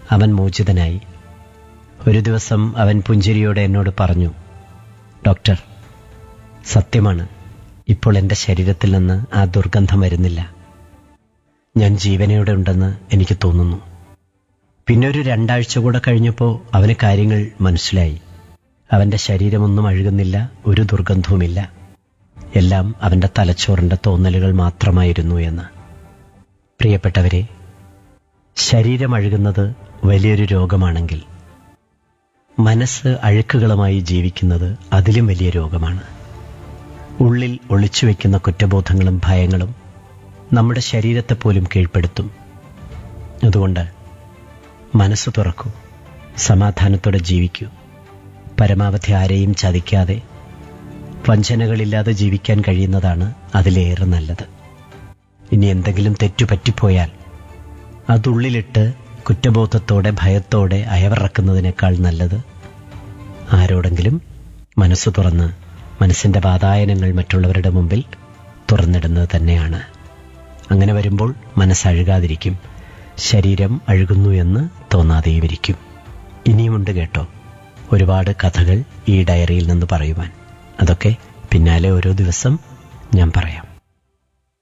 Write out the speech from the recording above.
അവൻ മോചിതനായി ഒരു ദിവസം അവൻ പുഞ്ചിരിയോടെ എന്നോട് പറഞ്ഞു ഡോക്ടർ സത്യമാണ് ഇപ്പോൾ എൻ്റെ ശരീരത്തിൽ നിന്ന് ആ ദുർഗന്ധം വരുന്നില്ല ഞാൻ ജീവനയോടെ ഉണ്ടെന്ന് എനിക്ക് തോന്നുന്നു പിന്നെ ഒരു രണ്ടാഴ്ച കൂടെ കഴിഞ്ഞപ്പോൾ അവന് കാര്യങ്ങൾ മനസ്സിലായി അവൻ്റെ ശരീരമൊന്നും അഴുകുന്നില്ല ഒരു ദുർഗന്ധവുമില്ല എല്ലാം അവൻ്റെ തലച്ചോറിൻ്റെ തോന്നലുകൾ മാത്രമായിരുന്നു എന്ന് പ്രിയപ്പെട്ടവരെ ശരീരം അഴുകുന്നത് വലിയൊരു രോഗമാണെങ്കിൽ മനസ്സ് അഴുക്കുകളുമായി ജീവിക്കുന്നത് അതിലും വലിയ രോഗമാണ് ഉള്ളിൽ ഒളിച്ചു വയ്ക്കുന്ന കുറ്റബോധങ്ങളും ഭയങ്ങളും നമ്മുടെ ശരീരത്തെ പോലും കീഴ്പ്പെടുത്തും അതുകൊണ്ട് മനസ്സ് തുറക്കൂ സമാധാനത്തോടെ ജീവിക്കൂ പരമാവധി ആരെയും ചതിക്കാതെ വഞ്ചനകളില്ലാതെ ജീവിക്കാൻ കഴിയുന്നതാണ് അതിലേറെ നല്ലത് ഇനി എന്തെങ്കിലും തെറ്റുപറ്റിപ്പോയാൽ അതുള്ളിലിട്ട് കുറ്റബോധത്തോടെ ഭയത്തോടെ അയവിറക്കുന്നതിനേക്കാൾ നല്ലത് ആരോടെങ്കിലും മനസ്സ് തുറന്ന് മനസ്സിന്റെ വാതായനങ്ങൾ മറ്റുള്ളവരുടെ മുമ്പിൽ തുറന്നിടുന്നത് തന്നെയാണ് അങ്ങനെ വരുമ്പോൾ മനസ്സഴുകാതിരിക്കും ശരീരം അഴുകുന്നു എന്ന് തോന്നാതെയുമിരിക്കും ഇനിയുമുണ്ട് കേട്ടോ ഒരുപാട് കഥകൾ ഈ ഡയറിയിൽ നിന്ന് പറയുവാൻ അതൊക്കെ പിന്നാലെ ഓരോ ദിവസം ഞാൻ പറയാം